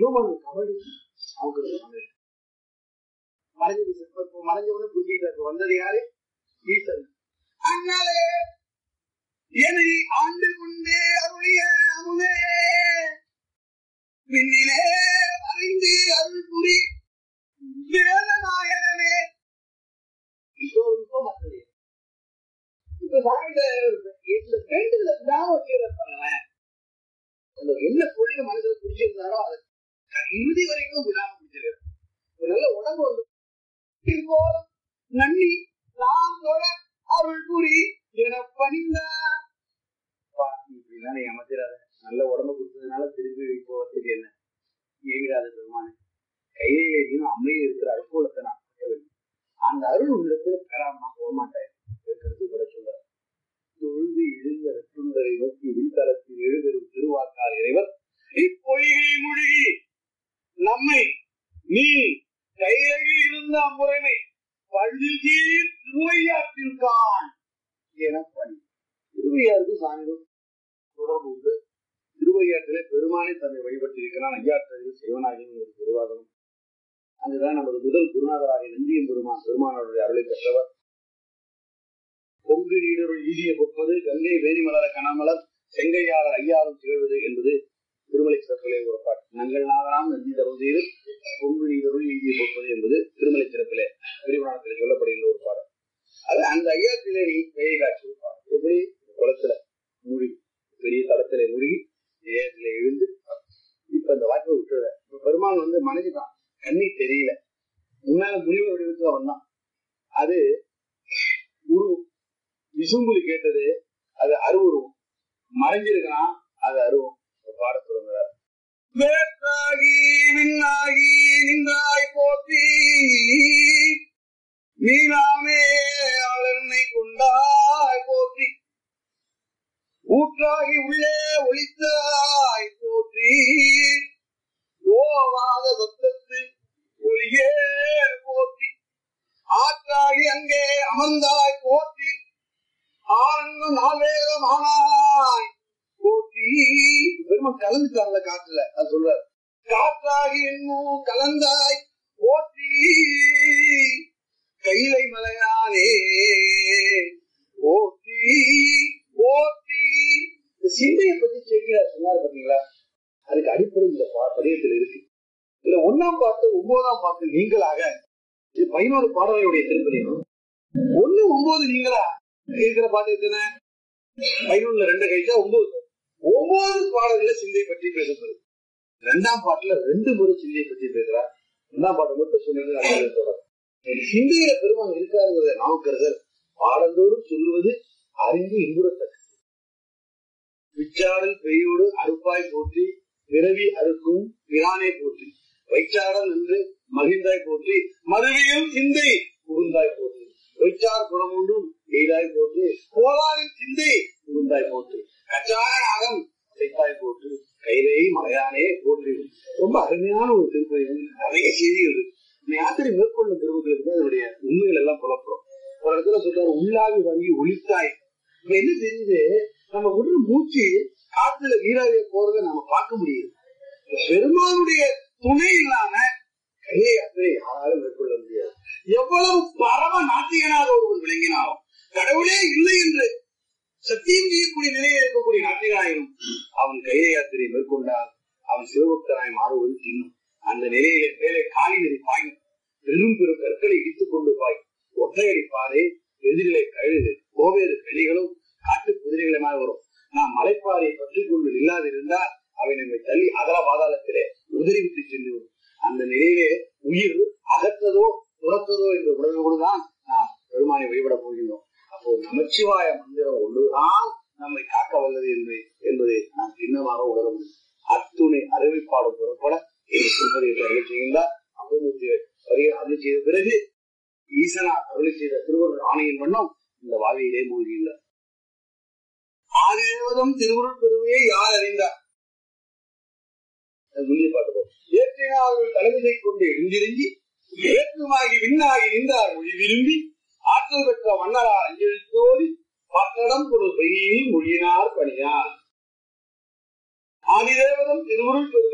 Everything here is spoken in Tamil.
சிவமன் கபடி அவங்க தமிழ் மறைஞ்சது இப்ப மறைஞ்சவனு புரிஞ்சுக்கிட்டு வந்தது யாரு ஈசன் அண்ணாலே என்னை ஆண்டு கொண்டே அருளிய அமுதே பின்னிலே அறிந்து அருள் புரி வேதநாயகனே இப்போ இப்போ மற்றது இப்ப சாமியில இந்த வேண்டுதல விடாம வச்சுக்கிற பண்ணுவேன் அந்த என்ன பொருள் மனசுல பிடிச்சிருந்தாரோ அதை இறுதி வரைக்கும் விடாம பிடிச்சிருக்காரு ஒரு நல்ல உடம்பு வந்து திருக்கோலம் நன்னி நான் தொழ அருள் புரி என பணிந்தா இப்படிலாம் நீ அமைச்சிடாத நல்ல உடம்பு கொடுத்ததுனால திருப்பி போவதுக்கு என்ன ஏவிடாத பெருமானே கையிலேயும் அம்மையில் இருக்கிற அருகோலத்தை நான் பார்க்க வேண்டும் அந்த அருள் உள்ளத்துல பெறாம நான் போக மாட்டேன் கருத்து கூட சொல்ற தொழுது எழுந்த ரத்துண்டரை நோக்கி விண்தளத்தில் எழுதரும் திருவாக்கால் இறைவர் இப்பொய்கை மூழ்கி நம்மை நீ கையில் இருந்த அம்முறைமை பள்ளியில் திருவையாற்றில் கான் என பணி திருவையாருக்கு சாமிக்கும் தொடர்பு உண்டு திருவையாற்றிலே பெருமானை தன்னை வழிபட்டிருக்கிறான் ஐயாற்றில் சிவனாகியும் ஒரு திருவாதனம் அங்குதான் நமது முதல் குருநாதராகிய நந்தியம் பெருமான் பெருமானுடைய அருளை பெற்றவர் பொங்கு நீடருள் ஈதிய பொற்பது கங்கை வேணிமலர கனமலர் செங்கையாளர் ஐயாவும் திகழ்வது என்பது திருமலை சிறப்பிலே ஒரு பாட்டு நங்கள் நாகராம் நந்தி தவம் செய்து பொங்கு நீடருள் ஈதிய பொற்பது என்பது திருமலை சிறப்பிலே பெரியபுராணத்திலே சொல்லப்படுகின்ற ஒரு பாடம் அது அந்த ஐயாத்திலே நீ கையை காட்சி பாடம் எப்படி குளத்துல மூழ்கி பெரிய தளத்திலே மூழ்கி ஏகத்திலே எழுந்து இப்ப இந்த வாய்ப்பை விட்டுற இப்ப பெருமான் வந்து மனைவிதான் கண்ணி தெரியல முன்னால முனிவர் வடிவத்துல வந்தான் அது உருவம் விசும்புலி கேட்டது அது அருவுருவம் மறைஞ்சிருக்கான் அது அருவம் பாட சொல்லுங்கிறார் வேற்றாகி விண்ணாகி நின்றாய் போற்றி மீனாமே ஆளனை கொண்டாய் போற்றி ஊற்றாகி உள்ளே ஒளித்தாய் போற்றி ஓவாத சத்தத்து ஒளியே போற்றி ஆற்றாகி அங்கே அமர்ந்தாய் போற்றி ஆனந்த நாவேதமானாய் போற்றி பெருமாள் கலந்துட்டாங்கல காற்றுல அது சொல்றார் காற்றாகி என்னும் கலந்தாய் போற்றி கைலை மலையானே போற்றி போற்றி இந்த சிந்தையை பத்தி சேர்க்கிறார் சொன்னார் பாத்தீங்களா அதுக்கு அடிப்படை இந்த பா- பதியத்தில் இருக்கு இதுல ஒண்ணாம் பாட்டு ஒன்பதாம் பாட்டு நீங்களாக இது பதினோரு பாடலுடைய திருப்பதியும் ஒண்ணு ஒன்பது நீங்களா இருக்கிற பாட்டு எத்தனை பதினொன்னுல ரெண்டு கழிச்சா ஒன்பது ஒன்பது பாடல்கள சிந்தை பற்றி பேசப்படுது ரெண்டாம் பாட்டுல ரெண்டு முறை சிந்தையை பற்றி பேசுறார் ரெண்டாம் பாட்டு மட்டும் சொன்னது அடுத்த தொடர் சிந்தையில பெருமான் இருக்காருங்கிறத நாவுக்கரசர் பாடந்தோறும் சொல்லுவது அறிந்து இன்புறத்தக்க விச்சாடல் பெய்யோடு அறுப்பாய் போற்றி பிறவி அறுக்கும் பிரானே போற்றி வைச்சாடல் என்று மகிழ்ந்தாய் போற்றி மறுவியும் சிந்தை புகுந்தாய் போற்றி வைச்சார் குணமுண்டும் எய்தாய் போற்றி கோலாரின் சிந்தை புகுந்தாய் போற்றி கச்சாயனாகம் செய்தாய் போற்றி கைதை மலையானே போற்றி ரொம்ப அருமையான ஒரு திருப்பதி நிறைய செய்திகள் இருக்கு இந்த யாத்திரை மேற்கொள்ளும் திருவுகளுக்கு அதனுடைய உண்மைகள் எல்லாம் புலப்படும் ஒரு இடத்துல சொல்றாரு உள்ளாவி வாங்கி ஒளித்தாய் இப்ப என்ன தெரியுது நம்ம விடுற மூச்சு காத்துல வீராவிய போறதை நம்ம பார்க்க முடியுது இப்ப பெருமானுடைய துணை இல்லாம கையை யாத்திரை யாராலும் மேற்கொள்ள முடியாது எவ்வளவு பரம நாத்திகனாக ஒருவன் விளங்கினாலும் கடவுளே இல்லை என்று சத்தியம் செய்யக்கூடிய நிலையில் இருக்கக்கூடிய நாத்திகனாயினும் அவன் கையை யாத்திரை மேற்கொண்டால் அவன் சிவபக்தனாய் மாறுவது சின்னம் அந்த நிலையிலே மேலே காலி நதி பாயும் பெரும் பெரும் கற்களை இடித்துக் கொண்டு பாய் ஒற்றையடி பாறை எதிரிலே கழுது கோவேறு கழிகளும் காட்டு குதிரைகளுமாய் வரும் நாம் மலைப்பாறையை பற்றி கொண்டு இல்லாதிருந்தால் அவை நம்மை தள்ளி அகல பாதாளத்திலே உதறிவிட்டு சென்று விடும் அந்த நிலையிலே உயிர் அகற்றதோ துறத்ததோ என்ற உணர்வோடு தான் நாம் பெருமானை வழிபட போகின்றோம் அப்போ நமச்சிவாய மந்திரம் ஒன்றுதான் நம்மை காக்க வல்லது என்பதை என்பதை நாம் சின்னமாக உணர முடியும் அத்துணை அறிவிப்பாடும் புறப்பட திருப்பதியை அருள் செய்கின்றார் அப்பமூர்த்தி அருள் செய்த பிறகு ஈசனா அருள் செய்த திருவருள் ஆணையின் வண்ணம் இந்த வாவியிலே மூழ்கியுள்ளார் ஆதிதேவதம் திருவுருள் பெருமையை யார் அறிந்தார் அது முன்னே பார்க்கிறோம் ஏற்றினார்கள் தலைமையை கொண்டு எழுந்திருங்கி ஏற்றுமாகி விண்ணாகி நின்றார் மொழி விரும்பி ஆற்றல் பெற்ற மன்னரார் அஞ்செழுத்தோடி பத்தடம் கொடு பெய்யினி மொழியினார் பணியார் ஆதிதேவதம் திருவுருள் பெருமை